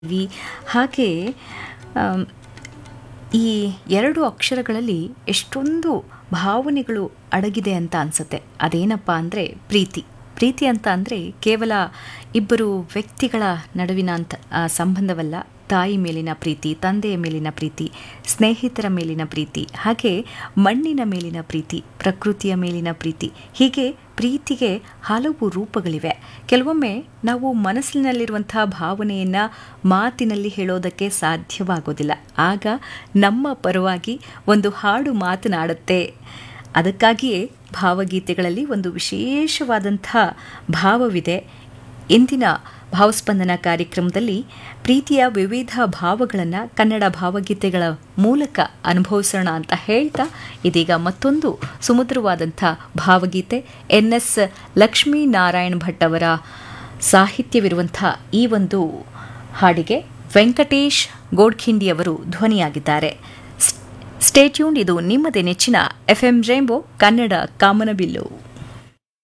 V ಹಾಗೆ am, ಈ ಎರಡು ಅಕ್ಷರಗಳಲ್ಲಿ ಎಷ್ಟೊಂದು ಭಾವನೆಗಳು ಅಡಗಿದೆ ಅಂತ ಅನ್ಸುತ್ತೆ ಅದೇನಪ್ಪ ಅಂದರೆ ಪ್ರೀತಿ ಪ್ರೀತಿ ಅಂತ ಅಂದರೆ ಕೇವಲ ಇಬ್ಬರು ವ್ಯಕ್ತಿಗಳ ನಡುವಿನ ಅಂತ ಆ, ಸಂಬಂಧವಲ್ಲ ತಾಯಿ ಮೇಲಿನ ಪ್ರೀತಿ ತಂದೆಯ ಮೇಲಿನ ಪ್ರೀತಿ ಸ್ನೇಹಿತರ ಮೇಲಿನ ಪ್ರೀತಿ ಹಾಗೆ ಮಣ್ಣಿನ ಮೇಲಿನ ಪ್ರೀತಿ ಪ್ರಕೃತಿಯ ಮೇಲಿನ ಪ್ರೀತಿ ಹೀಗೆ ಪ್ರೀತಿಗೆ ಹಲವು ರೂಪಗಳಿವೆ ಕೆಲವೊಮ್ಮೆ ನಾವು ಮನಸ್ಸಿನಲ್ಲಿರುವಂಥ ಭಾವನೆಯನ್ನು ಮಾತಿನಲ್ಲಿ ಹೇಳೋದಕ್ಕೆ ಸಾಧ್ಯವಾಗೋದಿಲ್ಲ ಆಗ ನಮ್ಮ ಪರವಾಗಿ ಒಂದು ಹಾಡು ಮಾತನಾಡುತ್ತೆ ಅದಕ್ಕಾಗಿಯೇ ಭಾವಗೀತೆಗಳಲ್ಲಿ ಒಂದು ವಿಶೇಷವಾದಂಥ ಭಾವವಿದೆ ಇಂದಿನ ಭಾವಸ್ಪಂದನ ಕಾರ್ಯಕ್ರಮದಲ್ಲಿ ಪ್ರೀತಿಯ ವಿವಿಧ ಭಾವಗಳನ್ನು ಕನ್ನಡ ಭಾವಗೀತೆಗಳ ಮೂಲಕ ಅನುಭವಿಸೋಣ ಅಂತ ಹೇಳ್ತಾ ಇದೀಗ ಮತ್ತೊಂದು ಸುಮಧುರವಾದಂಥ ಭಾವಗೀತೆ ಎನ್ ಎಸ್ ಲಕ್ಷ್ಮೀನಾರಾಯಣ್ ಭಟ್ ಅವರ ಸಾಹಿತ್ಯವಿರುವಂಥ ಈ ಒಂದು ಹಾಡಿಗೆ ವೆಂಕಟೇಶ್ ಗೋಡ್ಖಿಂಡಿ ಅವರು ಧ್ವನಿಯಾಗಿದ್ದಾರೆ ಸ್ಟೇಟ್ಯೂನ್ ಇದು ನಿಮ್ಮದೇ ನೆಚ್ಚಿನ ಎಫ್ ಎಂ ರೇಂಬೋ ಕನ್ನಡ ಕಾಮನಬಿಲ್ಲು